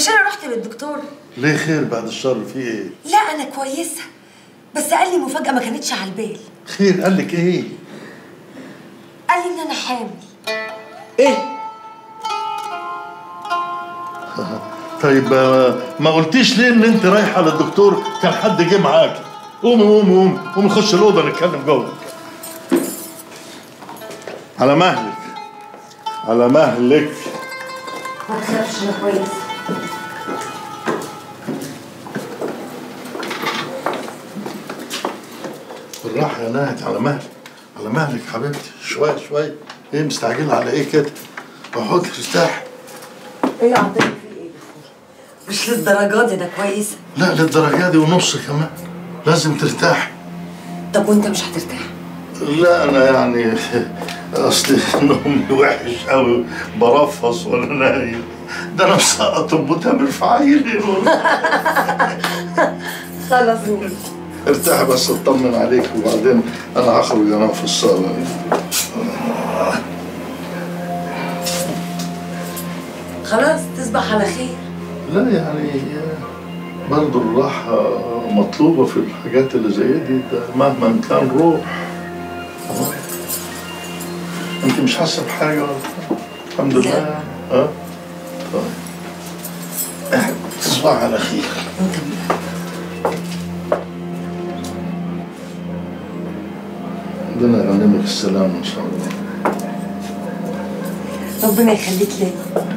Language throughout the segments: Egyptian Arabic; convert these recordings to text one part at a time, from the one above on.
مش انا رحت للدكتور ليه خير بعد الشر في ايه لا انا كويسه بس قال لي مفاجاه ما كانتش على البال خير قال لك ايه قال لي ان انا حامل ايه طيب آه، ما قلتيش ليه ان انت رايحه للدكتور كان حد جه معاك قومي قومي قومي قومي نخش الاوضه نتكلم جوه على مهلك على مهلك ما تخافش انا كويسه بالراحه يا ناهد على مهلك على مهلك حبيبتي شويه شويه ايه مستعجله على ايه كده اقعدي ارتاحي ايه يا عبد الله في ايه مش للدرجه دي ده كويسه لا للدرجه دي ونص كمان لازم ترتاحي طب وانت مش هترتاح لا انا يعني اصل نومي وحش قوي برفص وانا نايم ده انا مسقط ام تامر في عيني خلاص قول ارتاحي بس اطمن عليك وبعدين انا هخرج انام في الصاله خلاص تصبح على خير لا يعني برضه الراحة مطلوبة في الحاجات اللي زي دي ده مهما كان روح انت مش حاسة بحاجة ولا الحمد لله يعني ها طيب تصبح على خير انت من ربنا يغنمك السلام ان شاء الله ربنا يخليك ليا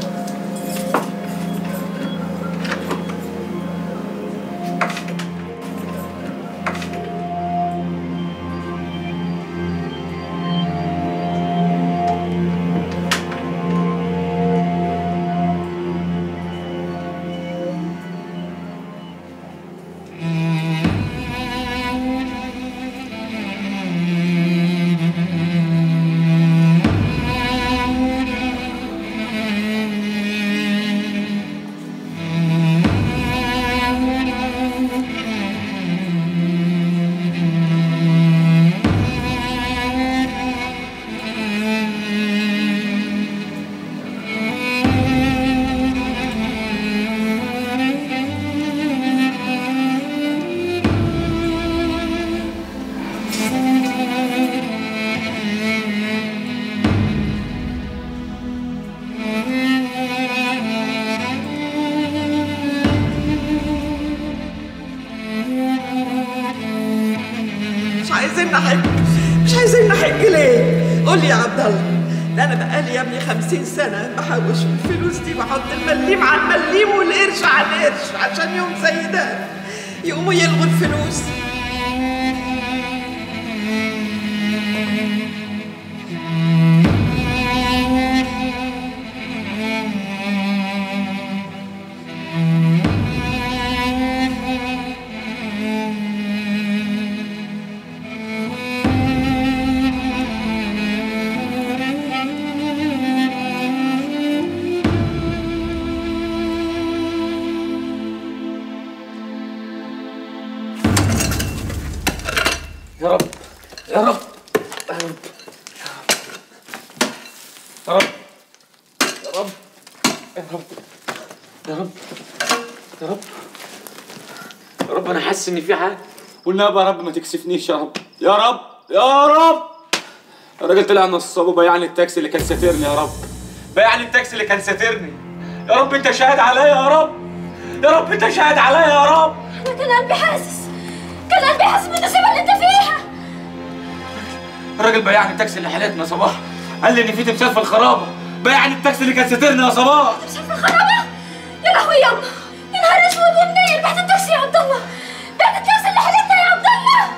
مش عايزين نحج مش عايزين نحج ليه؟ قول لي يا عبد الله ده انا بقالي يا ابني خمسين سنة بحوش الفلوس دي واحط المليم على المليم والقرش على القرش عشان يوم زي ده يقوموا يلغوا الفلوس يا رب يا رب يا رب يا رب يا رب يا رب يا رب يا رب يا رب انا حاسس ان في حاجه والنبي يا رب ما تكسفنيش يا رب يا رب يا رب الراجل طلع نصاب وبيعني التاكسي اللي كان ساترني يا رب بيعني التاكسي اللي كان ساترني يا رب انت شاهد عليا يا رب يا رب انت شاهد عليا يا رب انا كان قلبي حاسس كان قلبي حاسس بالنصيبه اللي انت فيها الراجل بيعني التاكسي اللي حالتنا يا صباح قال لي ان في تمثال في الخرابه بيعني التاكسي اللي كان ساترني يا صباح مش عارفه الخرابه يا لهوي ياما يا نهار اسود ومنيل بعت التاكسي يا عبد الله بعت التاكسي اللي حالتنا يا عبد الله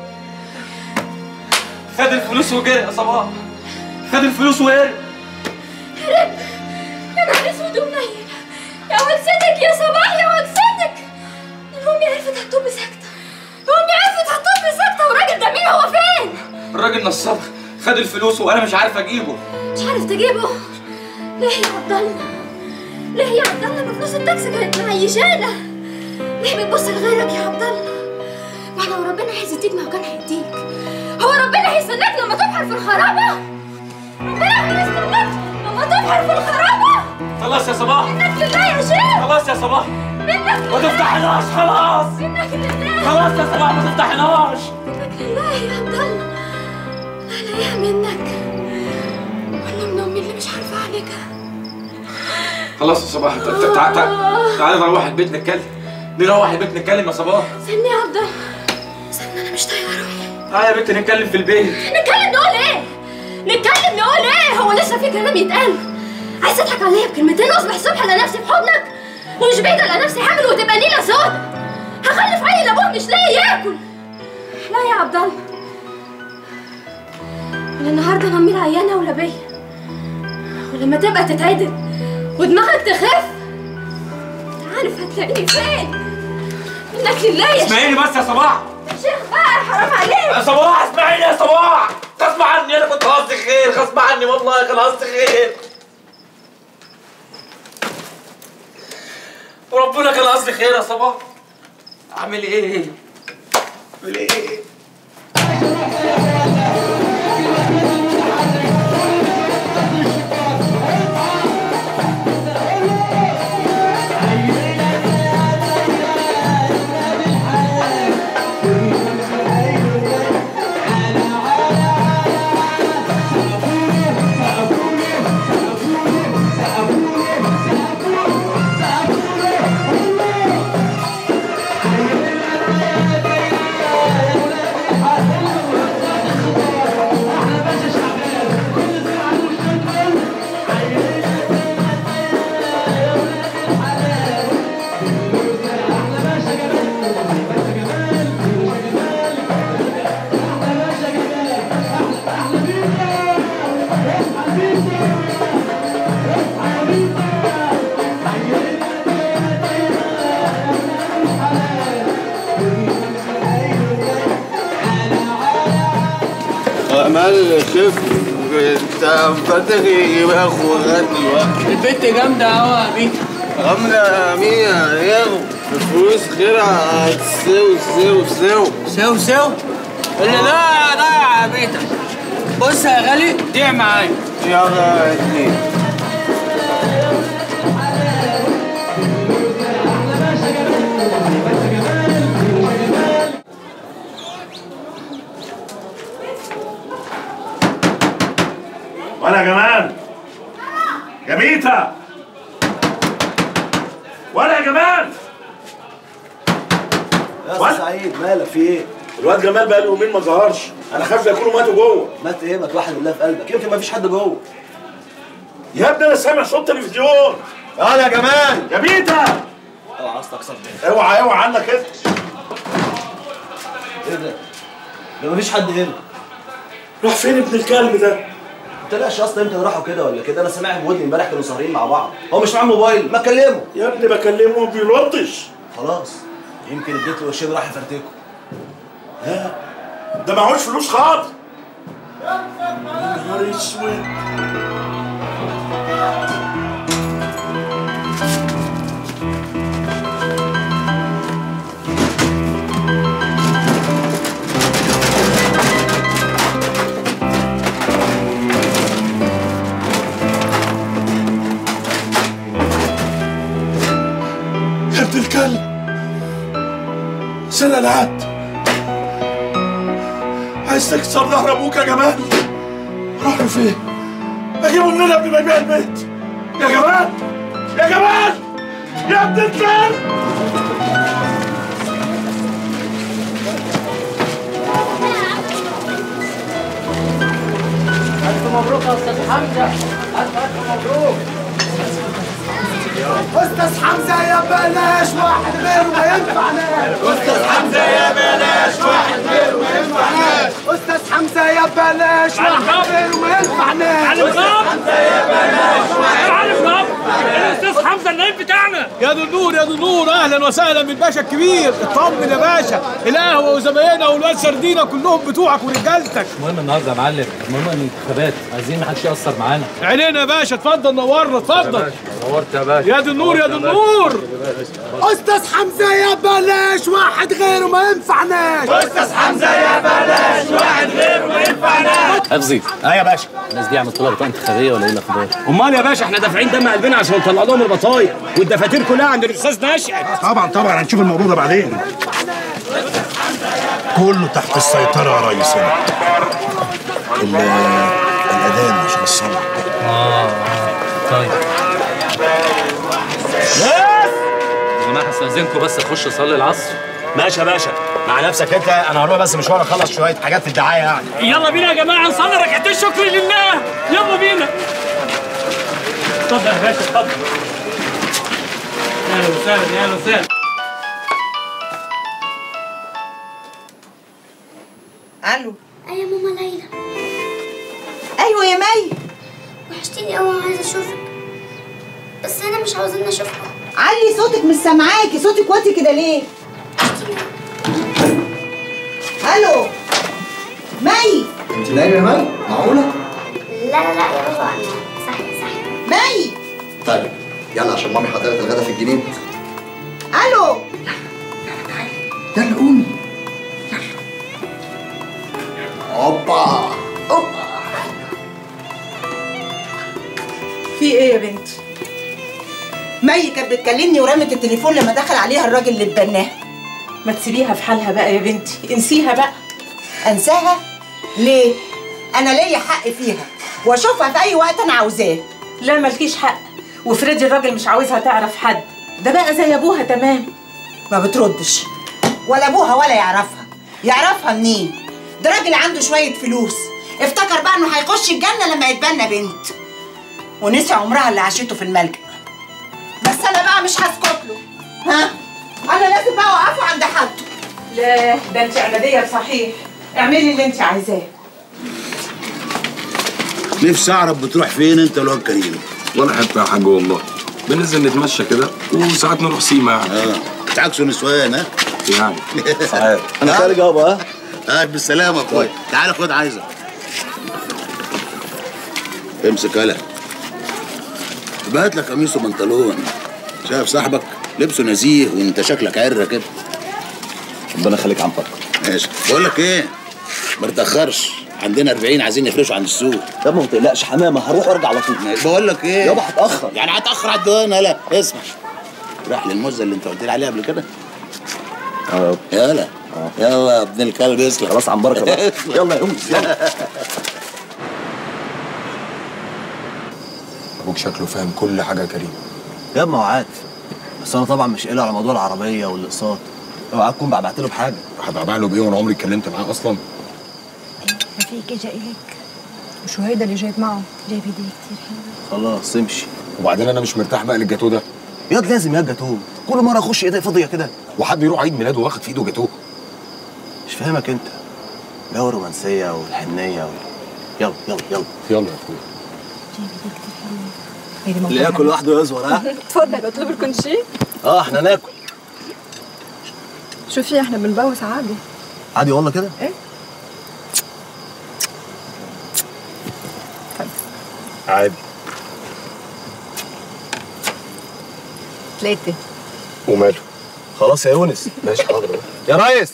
خد الفلوس وجري يا صباح خد الفلوس وهرب هرب يا نهار اسود ومنيل يا وكستك يا صباح يا وكستك امي عرفت هتطب ساكته امي عرفت هتطب ساكته والراجل ده مين هو فين الراجل نصاب خد الفلوس وانا مش عارف اجيبه مش عارف تجيبه ليه يا عبد الله ليه يا عبد الله ما فلوس التاكسي كانت معيشانا ليه بتبص لغيرك يا عبد الله ما لو ربنا عايز يديك ما هو كان هيديك هو ربنا هيستناك لما تبحر في الخرابه ربنا هيستناك لما تبحر في الخرابه خلاص يا صباح منك لله يا شيخ خلاص يا صباح منك ما تفتحناش خلاص منك لله خلاص يا صباح ما تفتحناش منك لله يا عبد الله لا الاقيها منك ولا من امي اللي مش عارفه عليكها خلاص يا صباح تعالى تعالى تعالى نروح البيت نتكلم نروح البيت نتكلم يا صباح سيبني يا عبد الله سيبني انا مش طايقه روحي تعالى يا بنت نتكلم في البيت نتكلم نقول ايه؟ نتكلم نقول ايه؟ هو لسه في كلام يتقال؟ عايز تضحك عليا بكلمتين واصبح الصبح الاقي نفسي في حضنك؟ ومش بعيد الاقي نفسي حامل وتبقى نيله سودا هخلف عيل ابوه مش لاقي ياكل لا يا عبد الله من النهارده انا امي العيانه ولا بيا ولما تبقى تتعدل ودماغك تخف عارف هتلاقيني فين منك لله يا شيخ اسمعيني بس يا صباح شيخ بقى حرام عليك يا صباح اسمعيني يا صباح غصب عني انا كنت قصدي خير غصب عني والله كان قصدي خير وربنا كان قصدي خير يا صباح اعمل ايه اعمل ايه امال خف انت فاتح يبقى اخو لغايه دلوقتي البت جامدة أوي يا بيتا عامله مين هياخد الفلوس خيرها هتساوي ساوي ساوي سو سو اللي ضايع ضايع يا بيتا بص يا غالي ضيع معايا يلا اتنين ولا جمال يا ميتا ولا يا جمال يا ولا- أستاذ سعيد مالك في ايه؟ الواد جمال بقى له يومين ما ظهرش انا خايف يكونوا ماتوا جوه مات ايه؟ ما توحد الله في قلبك يمكن ما فيش حد جوه يا ابني انا سامع صوت تلفزيون يلا يا جمال يا ميتا اوعى عايز تكسر ده اوعى اوعى عنك كده ايه ده؟ ده ما فيش حد هنا راح فين ابن الكلب ده ما تلاقيش اصلا امتى راحوا كده ولا كده انا سامعهم بودني امبارح كانوا سهرين مع بعض هو مش معاه موبايل ما كلمه يا ابني بكلمه وما بيردش خلاص يمكن اديت له قرشين راح يفرتكه ده معهوش فلوس خالص يا نهار اسود يا ابن الكلب سنة العد عايز تكسر ظهر ابوك يا جمال روح له فين اجيبه منين قبل ما يبيع البيت يا جمال يا جمال يا ابن الكلب ألف مبروك يا أستاذ حمزة ألف ألف مبروك استاذ حمزه يا بلاش واحد غيره ما ينفعناش استاذ حمزه يا بلاش واحد غيره ما ينفعناش استاذ حمزه يا بلاش واحد غيره ما ينفعناش الاستاذ حمزه النايب بتاعنا يا ذو النور يا ذو النور اهلا وسهلا بالباشا الكبير اطمن يا باشا القهوه وزباينها والواد سردينه كلهم بتوعك ورجالتك المهم النهارده يا معلم المهم الانتخابات عايزين محدش يأثر معانا عينينا يا باشا اتفضل نورنا اتفضل نورت يا باشا يا ذو النور يا ذو النور استاذ حمزه يا بلاش واحد غيره ما ينفعناش استاذ حمزه يا بلاش واحد غيره ما ينفعناش حفظي اه يا باشا الناس دي عملت لها بطاقه انتخابيه ولا ايه الاخبار؟ امال يا باشا احنا دافعين دم قلبنا عشان نطلع لهم البطايق والدفاتير كلها عند الاستاذ نشأت طبعا طبعا هنشوف الموضوع ده بعدين كله تحت السيطرة يا ريسنا ال- الأذان عشان الصلاة اه طيب يا جماعه استاذنكم بس اخش اصلي العصر ماشي يا باشا مع نفسك انت انا هروح بس مشوار اخلص شويه حاجات في الدعايه يعني يلا بينا يا جماعه نصلي ركعتين شكر لله يلا بينا اتفضل يا باشا اتفضل اهلا وسهلا يا اهلا وسهلا الو ايوه يا ماما ليلى ايوه يا مي وحشتيني قوي عايزه اشوفك بس انا مش عاوزاني اشوفكم علي صوتك مش سامعاكي صوتك واطي كده ليه الو مي انت نايمه يا مي معقوله لا لا لا يا بابا انا صحي صحي مي طيب يلا عشان مامي حضرت الغدا في الجنينه الو يلا قومي اوبا في ايه يا بنت مي كانت بتكلمني ورمت التليفون لما دخل عليها الراجل اللي اتبناها ما تسيبيها في حالها بقى يا بنتي انسيها بقى انساها ليه انا ليا حق فيها واشوفها في اي وقت انا عاوزاه لا مالكيش حق وفريدي الراجل مش عاوزها تعرف حد ده بقى زي ابوها تمام ما بتردش ولا ابوها ولا يعرفها يعرفها منين ده راجل عنده شويه فلوس افتكر بقى انه هيخش الجنه لما يتبنى بنت ونسي عمرها اللي عاشته في الملجأ بس انا بقى مش هسكت له ها انا لازم بقى اوقفه عند حد لا ده انت عمليه بصحيح اعملي اللي انت عايزاه نفسي اعرف بتروح فين انت الواد كريم ولا حتى يا حاج والله بننزل نتمشى كده وساعات نروح سيما يعني اه بتعكسوا نسوان ها يعني صحيح انا خارج يابا ها اه بالسلامه يا اخويا تعالى خد عايزك امسك يلا بهات لك قميص وبنطلون شايف صاحبك لبسه نزيه وانت شكلك عره كده ربنا يخليك عم فكر ماشي بقول لك ايه ما تتاخرش عندنا 40 عايزين نفرشوا عند السوق يا ما تقلقش حمامه هروح وارجع على طول بقول لك ايه يابا هتاخر يعني هتاخر على الديوان يلا اسمع راح للمزه اللي انت قلت لي عليها قبل كده اه يلا يلا يا ابن الكلب يسلم خلاص عم بركه بقى يلا يا امي يلا ابوك شكله فاهم كل حاجه يا كريم يا ما هو عارف بس انا طبعا مش قايل على موضوع العربيه والاقساط اوعى تكون بعت له بحاجه هبقى له بايه وانا عمري اتكلمت معاه اصلا رفيق جاي لك وشو هيدا اللي جايب معه جايب هدية كتير حلوة خلاص امشي وبعدين انا مش مرتاح بقى للجاتوه ده ياض لازم يا جاتوه كل مره اخش ايدي فاضيه كده وحد يروح عيد ميلاده واخد في ايده جاتوه مش فاهمك انت جو الرومانسيه والحنيه وال... يلا يلا يلا يلا يا اخويا هيدي اللي ياكل لوحده يزور ها تفضل اطلب لكم شيء اه احنا ناكل شو في احنا بنبوس عادي عادي والله كده ايه عادي ثلاثة وماله خلاص يا يونس ماشي حاضر يا ريس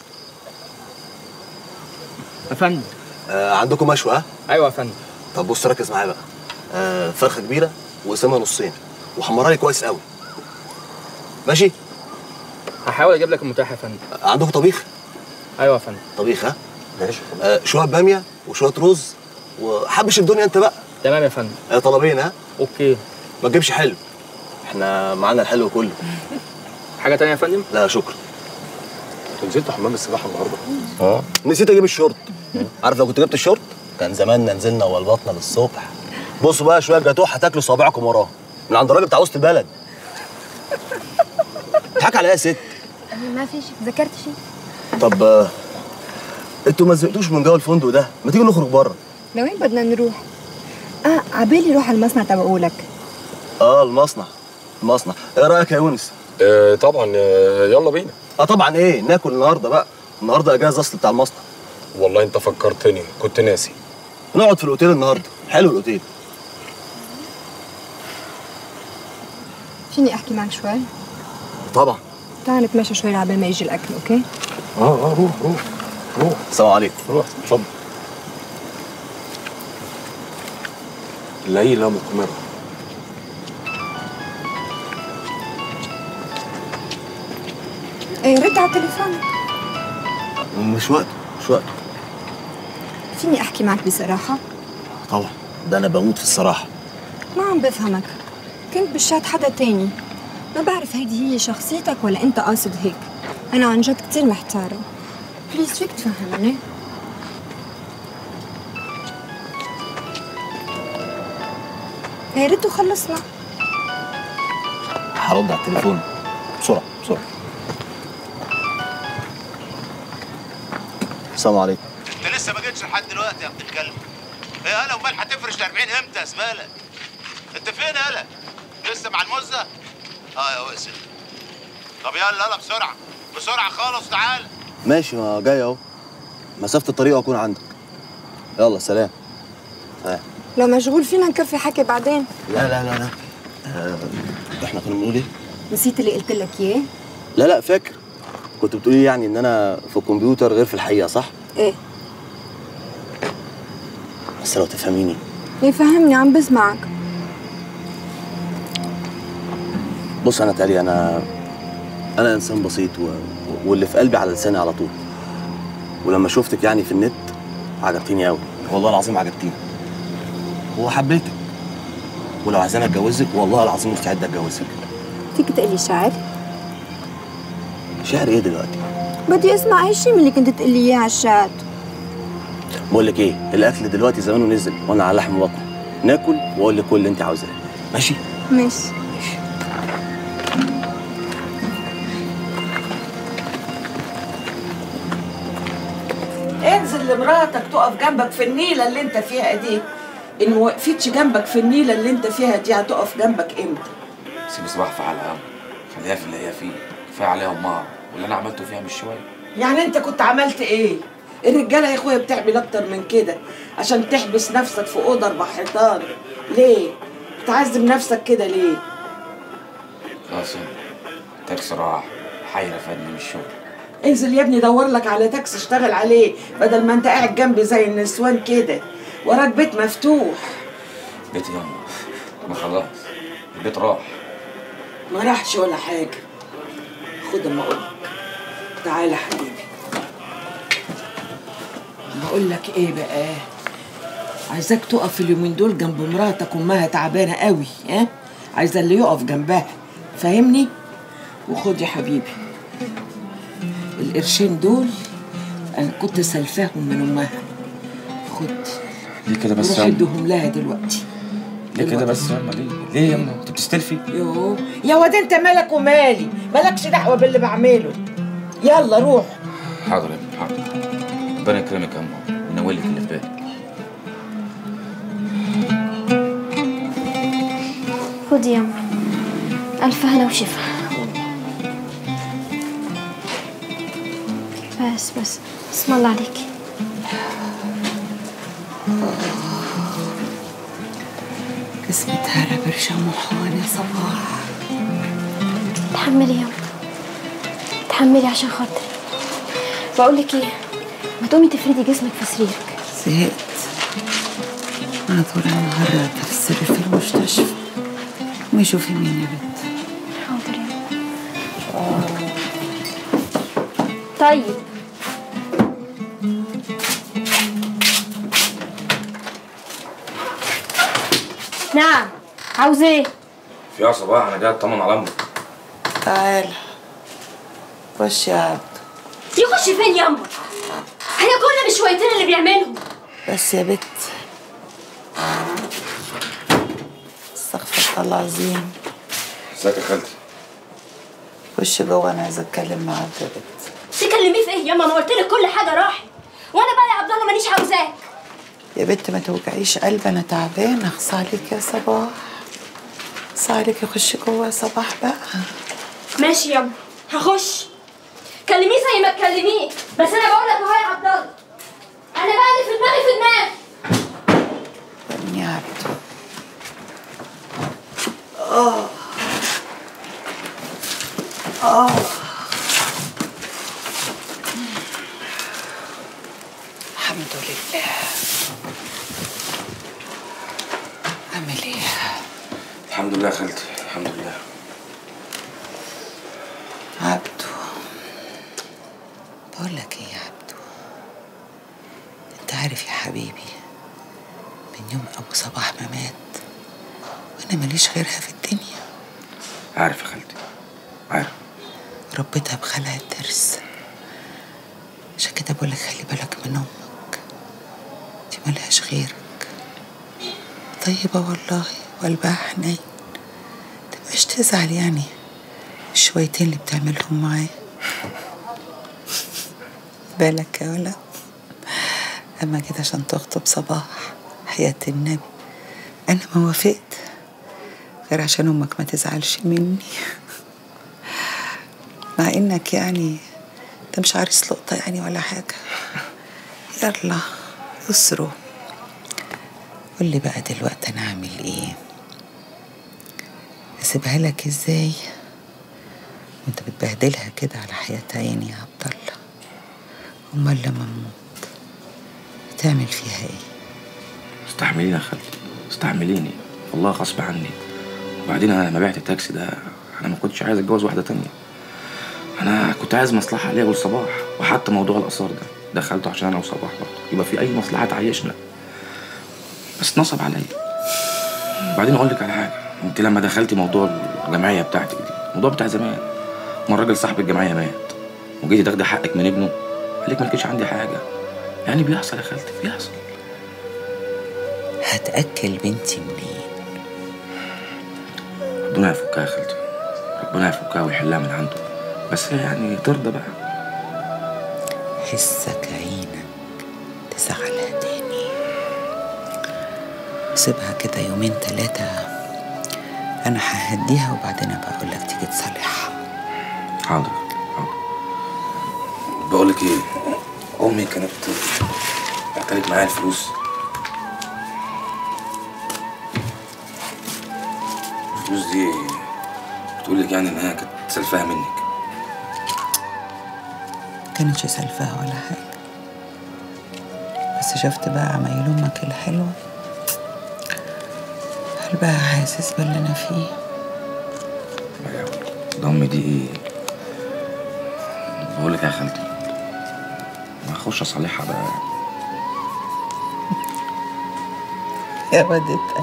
يا فندم آه عندكم مشوى ها ايوه يا فندم طب بص ركز معايا بقى آه فرخه كبيره وقسمها نصين وحمرها لي كويس قوي ماشي هحاول اجيب لك المتاح يا فندم آه عندكم طبيخ ايوه يا فندم طبيخ ها ماشي آه شويه باميه وشويه رز وحبش الدنيا انت بقى تمام يا فندم آه طلبين ها اوكي ما تجيبش حلو احنا معانا الحلو كله حاجه تانية يا فندم لا شكرا انتوا نزلتوا حمام السباحه النهارده اه نسيت اجيب الشورت عارف لو كنت جبت الشورت كان زماننا نزلنا والبطنا للصبح بصوا بقى شويه جاتوه هتاكلوا صوابعكم وراه من عند الراجل بتاع وسط البلد تضحك على ايه يا ست ما في شيء ذكرت شيء طب آه، انتوا ما زهقتوش من جو الفندق ده ما تيجي نخرج بره لوين بدنا نروح؟ اه عبالي روح على المصنع تبعولك اه المصنع المصنع ايه رايك يا يونس آه طبعا آه يلا بينا اه طبعا ايه ناكل النهارده بقى النهارده اجازه اصل بتاع المصنع والله انت فكرتني كنت ناسي نقعد في الاوتيل النهارده حلو الاوتيل فيني احكي معك شوي؟ طبعا تعال نتمشى شوي عبال ما يجي الاكل اوكي؟ اه اه روح روح روح السلام عليكم روح اتفضل ليلى مقمرة ايه رد على تليفونك مش وقت مش وقت فيني احكي معك بصراحة طبعا ده انا بموت في الصراحه ما عم بفهمك كنت بالشات حدا تاني ما بعرف هيدي هي شخصيتك ولا انت قاصد هيك انا عن جد كتير محتارة بليز فيك تفهمني ايه رد وخلصنا هرد على التليفون بسرعه بسرعه السلام عليكم انت لسه ما جيتش لحد دلوقتي يا ابن الكلب ايه هلا امال هتفرش ال 40 امتى يا زمالة انت فين هلا لسه مع المزه اه يا واسل طب يلا يلا بسرعه بسرعه خالص تعال ماشي ما جاي اهو مسافه الطريق واكون عندك يلا سلام سلام لو مشغول فينا نكفي حكي بعدين لا لا لا لا آه، احنا كنا بنقول ايه نسيت اللي قلت لك اياه لا لا فاكر كنت بتقولي يعني ان انا في الكمبيوتر غير في الحقيقه صح ايه بس لو تفهميني ايه فهمني عم بسمعك بص انا تالي انا انا انسان بسيط و... واللي في قلبي على لساني على طول ولما شفتك يعني في النت عجبتيني قوي والله العظيم عجبتيني وحبيتك ولو عايزاني اتجوزك والله العظيم مستعد اتجوزك فيك تقلي شعر شعر ايه دلوقتي بدي اسمع اي شيء من اللي كنت تقلي اياه على الشات بقول لك ايه الاكل دلوقتي زمانه نزل وانا على لحم بطني ناكل واقول لك كل اللي انت عاوزاه ماشي ماشي انزل لمراتك تقف جنبك في النيله اللي انت فيها دي ان ما وقفتش جنبك في النيله اللي انت فيها دي هتقف جنبك امتى سيب صباح في حالها خليها في اللي هي فيه كفايه عليها امها واللي انا عملته فيها مش شويه يعني انت كنت عملت ايه الرجاله يا اخويا بتعمل اكتر من كده عشان تحبس نفسك في اوضه اربع حيطان ليه بتعذب نفسك كده ليه قاسم تاكسي راح حي رفدني من الشغل انزل يا ابني دور لك على تاكسي اشتغل عليه بدل ما انت قاعد جنبي زي النسوان كده وراك بيت مفتوح بيتي يما ما خلاص البيت راح ما راحش ولا حاجه خد اما اقول لك تعالى حبيبي بقول لك ايه بقى عايزاك تقف اليومين دول جنب مراتك امها تعبانه قوي ها عايزه اللي يقف جنبها فاهمني وخد يا حبيبي القرشين دول انا كنت سلفاهم من امها خد ليه كده بس روح يا أم؟ ادهم لها دلوقتي ليه كده بس يا أم؟ ليه ليه يا أم؟ انت بتستلفي يوه يا واد انت مالك ومالي مالكش دعوه باللي بعمله يلا روح حاضر يا ابني حاضر ربنا يكرمك يا أم وينول لك اللي في بالك خد يا أم ألف هلا وشفا بس بس اسم الله عليك اسمتها برشا محوان يا صباح تحملي يا أم تحملي عشان خاطري بقول لك ايه ما تقومي تفردي جسمك في سريرك زهقت انا طول النهار تفسري في المستشفى قومي شوفي مين يا بنت حاضر يا أم طيب نعم عاوز ايه في يا صباح انا جاي اطمن على امك تعال خش يا عبد يخش فين يا أم هي كل بشويتين اللي بيعملهم بس يا بت استغفر الله العظيم ازيك يا خالتي خش جوه انا عايزه اتكلم معاك يا بت تكلميه في ايه ياما ما قلت لك كل حاجه راحت وانا بقى يا عبد الله مانيش عاوزاك يا بت ما توجعيش قلبي انا تعبانه اخص عليك يا صباح اخص عليك خش جوه يا صباح بقى ماشي ياما هخش كلميه زي ما تكلميه بس انا بقول لك اهو يا عبد الله انا بقى اللي في دماغي في دماغي يا عبد اه اه الحمد لله الحمد عامل ايه؟ الحمد لله يا خالتي الحمد لله عبدو بقول لك ايه يا عبدو انت عارف يا حبيبي من يوم ابو صباح ما مات وانا ماليش غيرها في الدنيا عارف يا خالتي عارف ربيتها بخلع الدرس عشان كده بقول لك خلي بالك من امك دي ملهاش غيرك طيبة والله وقلبها حنين تبقاش تزعل يعني الشويتين اللي بتعملهم معاه بالك يا ولا اما كده عشان تخطب صباح حياة النبي انا ما وافقت غير عشان امك ما تزعلش مني مع انك يعني انت مش عارس لقطة يعني ولا حاجة يلا اسروا قول لي بقى دلوقتي انا اعمل ايه اسيبها لك ازاي وانت بتبهدلها كده على حياة عيني يا عبد الله امال لما اموت تعمل فيها ايه استحمليني يا خالتي استحمليني والله غصب عني وبعدين انا لما بعت التاكسي ده انا ما كنتش عايز اتجوز واحده تانية انا كنت عايز مصلحه ليا والصباح وحتى موضوع الاثار ده دخلته عشان انا وصباح برضه يبقى في اي مصلحه تعيشنا بس نصب عليا وبعدين اقول لك على حاجه انت لما دخلتي موضوع الجمعيه بتاعتك دي الموضوع بتاع زمان ما الراجل صاحب الجمعيه مات وجيتي تاخدي حقك من ابنه قال لك مالكيش عندي حاجه يعني بيحصل يا خالتي بيحصل هتاكل بنتي منين ربنا يفكها يا خالتي ربنا يفكها ويحلها من عنده بس هي يعني ترضى بقى حسك عينك تزعلها تاني سيبها كده يومين تلاتة أنا ههديها وبعدين أبقى أقول لك تيجي تصالحها حاضر حاضر بقول لك ايه امي كانت بعتلك معايا الفلوس الفلوس دي بتقول لك يعني انها كانت سلفاها منك كانتش سلفها ولا حاجة بس شفت بقى عمايل أمك الحلوة قلبها حاسس باللي أنا فيه ده امي دي ايه بقول لك يا خالتي ما اخش اصالحها بقى يا ودتها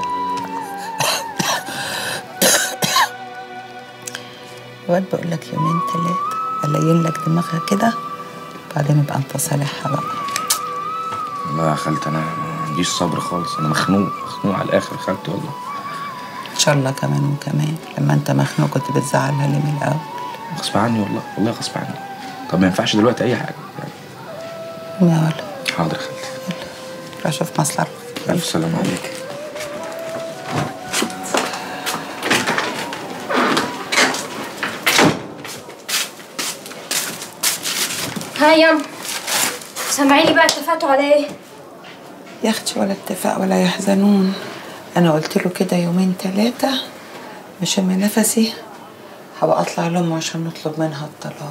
الواد بقول لك يومين تلاتة ألين لك دماغها كده بعدين يبقى أنت صالحها بقى لا يا خالتي انا ما عنديش صبر خالص انا مخنوق مخنوق على الاخر يا خالتي والله إن شاء الله كمان وكمان لما أنت مخنوق كنت بتزعلها ليه من الأول غصب عني والله والله غصب عني طب ما ينفعش دلوقتي اي حاجه يا ولا حاضر يا خالتي روح أشوف مصلحة الف سلامه عليك ها يا سامعيني بقى اتفقتوا على ايه يا اختي ولا اتفاق ولا يحزنون انا قلت له كده يومين ثلاثة بشم نفسي هبقى اطلع لامه عشان نطلب منها الطلاق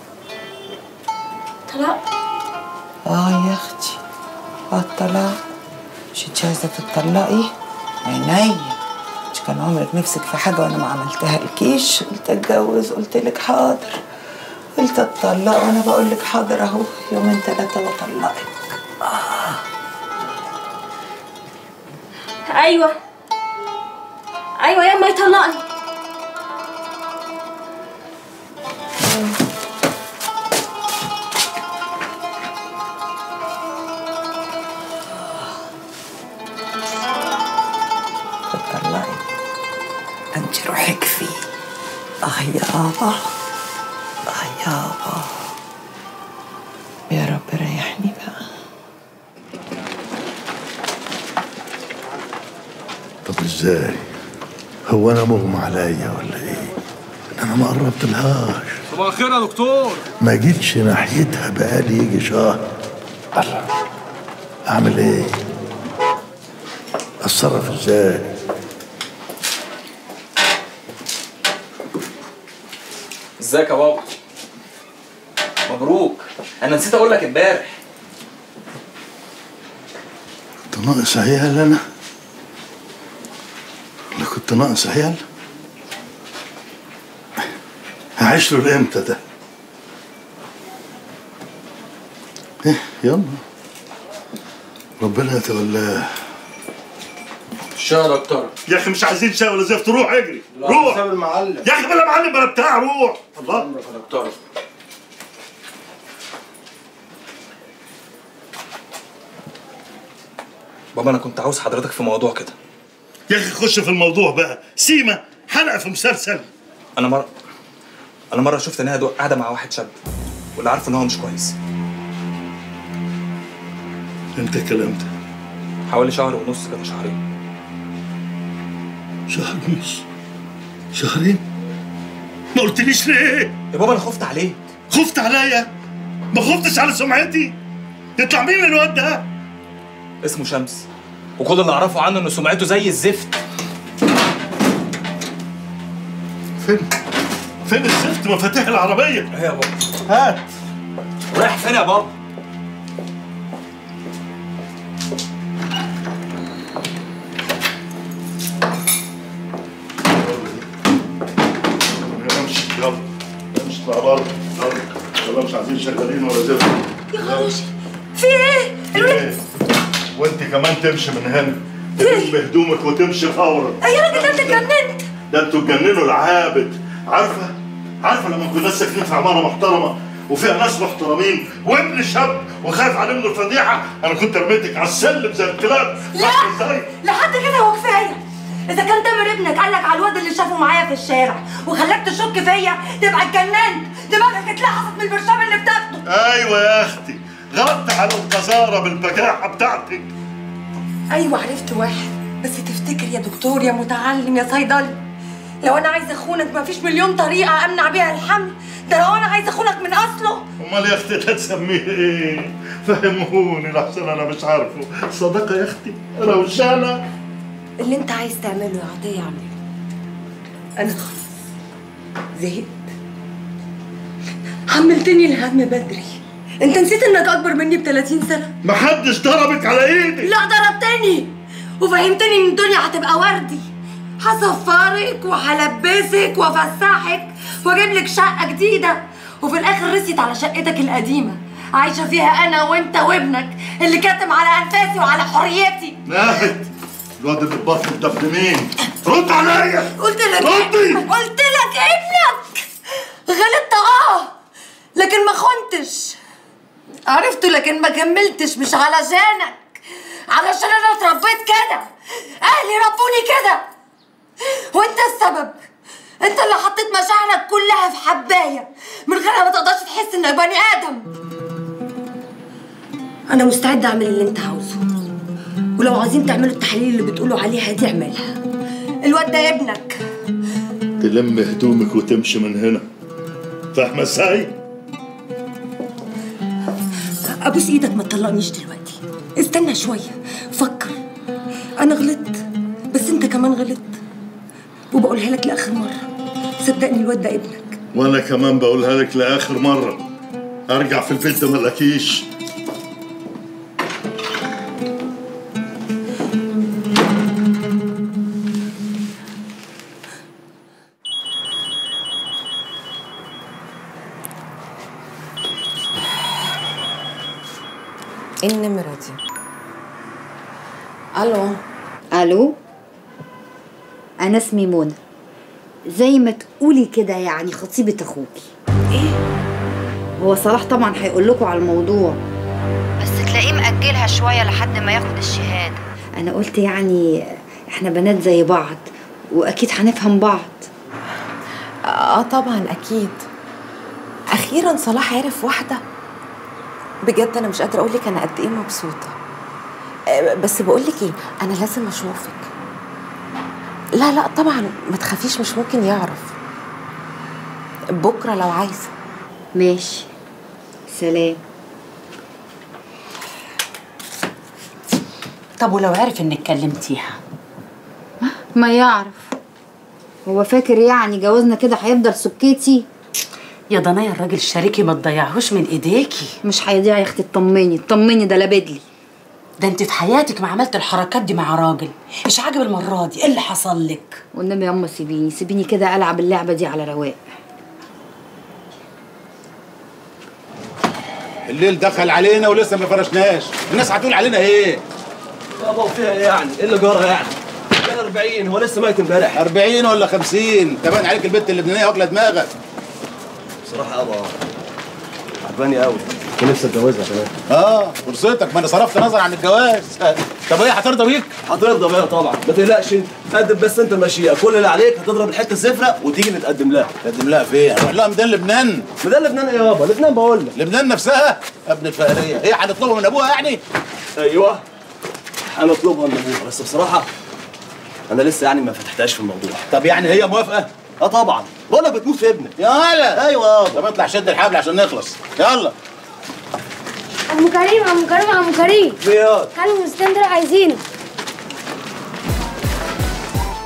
طلاق اه يا اختي اه الطلاق مش انت عايزه تتطلقي عينيا مش كان عمرك نفسك في حاجه وانا ما عملتها لكيش قلت اتجوز قلت لك حاضر قلت اتطلق وانا بقول لك حاضر اهو يومين ثلاثه واطلقك ايوه ايوه يا اما يطلقني تطلعي انت روحك فيه اه يابا اه يابا يا رب ريحني بقى طب ازاي؟ هو انا مغمى عليا ولا ايه؟ انا ما قربت لهاش صباح الخير يا دكتور ما جيتش ناحيتها بقالي يجي شهر الله اعمل ايه؟ اتصرف ازاي؟ ازيك يا بابا مبروك انا نسيت اقول لك امبارح انت ناقص عيال انا كنت ناقص عيال هعيش له لامتى ده ايه يلا ربنا يتولاه الشاي يا دكتور يا اخي مش عايزين شاي ولا زفت روح اجري روح حساب المعلم يا اخي بلا معلم بلا بتاع روح الله يا دكتور بابا انا كنت عاوز حضرتك في موضوع كده يا اخي خش في الموضوع بقى سيما حلقه في مسلسل انا مره انا مره شفت ان هي دو- قاعده مع واحد شاب واللي عارف ان هو مش كويس امتى الكلام ده حوالي شهر ونص كده شهرين شهر ونص شهرين ما قلتليش ليه يا بابا انا خفت عليه خفت عليا ما خفتش على سمعتي يطلع مين الواد ده اسمه شمس وكل اللي اعرفه عنه ان سمعته زي الزفت فين فين الزفت مفاتيح العربيه ايه يا بابا هات رايح فين يا بابا امشي يلا امشي اطلع بره يلا يلا مش عايزين شغالين ولا زفت يا خراشي في ايه؟ ايه وانت كمان تمشي من هنا تلم هدومك وتمشي فورا يا راجل ده انت اتجننت ده انتوا تجننوا العابد عارفه عارفه لما كنا ساكنين في عماره محترمه وفيها ناس محترمين وابن شاب وخايف عليه من الفضيحه انا كنت رميتك على السلم زي الكلاب لا لحد كده هو كفايه اذا كان تامر ابنك قال لك على الواد اللي شافه معايا في الشارع وخلاك تشك فيا تبقى اتجننت دماغك اتلحست من البرشام اللي بتاخده ايوه يا اختي غلطت على القذاره بالبجاحه بتاعتك ايوه عرفت واحد بس تفتكر يا دكتور يا متعلم يا صيدلي لو انا عايزه اخونك مفيش مليون طريقه امنع بيها الحمل ده لو انا عايزه اخونك من اصله امال يا اختي ده تسميه ايه فهموني لحسن انا مش عارفه صدقه يا اختي روشانه اللي انت عايز تعمله يا عطيه اعمله انا خلاص زهقت حملتني الهم بدري انت نسيت انك اكبر مني ب 30 سنه محدش ضربك على ايدك لا ضربتني وفهمتني ان الدنيا هتبقى وردي هسفرك وهلبسك وافسحك واجيب لك شقه جديده وفي الاخر رست على شقتك القديمه عايشه فيها انا وانت وابنك اللي كاتم على انفاسي وعلى حريتي ناهد الواد اللي في بطنك ده ابن مين؟ رد عليا قلت لك ردي قلت لك ابنك غلطت اه لكن ما خنتش عرفته لكن ما كملتش مش علشانك علشان انا اتربيت كده اهلي ربوني كده وانت السبب انت اللي حطيت مشاعرك كلها في حبايه من غيرها ما تقدرش تحس انك بني ادم انا مستعده اعمل اللي انت عاوزه ولو عايزين تعملوا التحاليل اللي بتقولوا عليها دي اعملها الواد ده ابنك تلم هدومك وتمشي من هنا فاهمه ازاي؟ ابوس ايدك ما تطلقنيش دلوقتي استنى شويه فكر انا غلطت بس انت كمان غلطت وبقولها لك لاخر مره صدقني الواد ده ابنك وانا كمان بقولها لك لاخر مره ارجع في البيت ده ملاقيش ايه النمرة دي؟ الو الو انا اسمي منى زي ما تقولي كده يعني خطيبة اخوكي ايه هو صلاح طبعا هيقول لكم على الموضوع بس تلاقيه مأجلها شوية لحد ما ياخد الشهادة انا قلت يعني احنا بنات زي بعض واكيد هنفهم بعض اه طبعا اكيد اخيرا صلاح عرف واحدة بجد انا مش قادرة اقولك انا قد ايه مبسوطة آه، بس بقولك ايه انا لازم اشوفك لا لا طبعا ما تخافيش مش ممكن يعرف بكرة لو عايزة ماشي سلام طب ولو عرف انك كلمتيها ما يعرف هو فاكر يعني جوازنا كده هيفضل سكتي يا ضنايا الراجل شريكي ما تضيعهوش من ايديكي مش هيضيع يا اختي اطمني اطمني ده لابدلي ده انت في حياتك ما عملت الحركات دي مع راجل مش عاجب المره دي ايه اللي حصل لك والنبي يا اما سيبيني سيبيني كده العب اللعبه دي على رواق الليل دخل علينا ولسه ما فرشناش الناس هتقول علينا ايه بابا وفيها ايه يعني؟ ايه اللي جرى يعني؟ كان 40 هو لسه ميت امبارح 40 ولا 50 تبان عليك البت اللبنانيه واكله دماغك بصراحه يابا عجباني قوي كنت نفسي اتجوزها كمان اه فرصتك ما انا صرفت نظر عن الجواز طب ايه هترضى بيك؟ هترضى بيها طبعا ما تقلقش انت قدم بس انت المشيئه كل اللي عليك هتضرب الحته الزفره وتيجي نتقدم لها تقدم لها فين؟ هنروح لها ميدان لبنان ميدان لبنان ايه يابا؟ لبنان بقول لك لبنان نفسها يا ابن الفقريه ايه هنطلبها من ابوها يعني؟ ايوه هنطلبها من ابوها بس بصراحه انا لسه يعني ما فتحتهاش في الموضوع طب يعني هي موافقه؟ اه طبعا بقول لك بتموت في ابنك يا هلا ايوه طب اطلع شد الحبل عشان نخلص يلا عم كريم عم كريم عم كريم زياد خلي من اسكندر عايزينك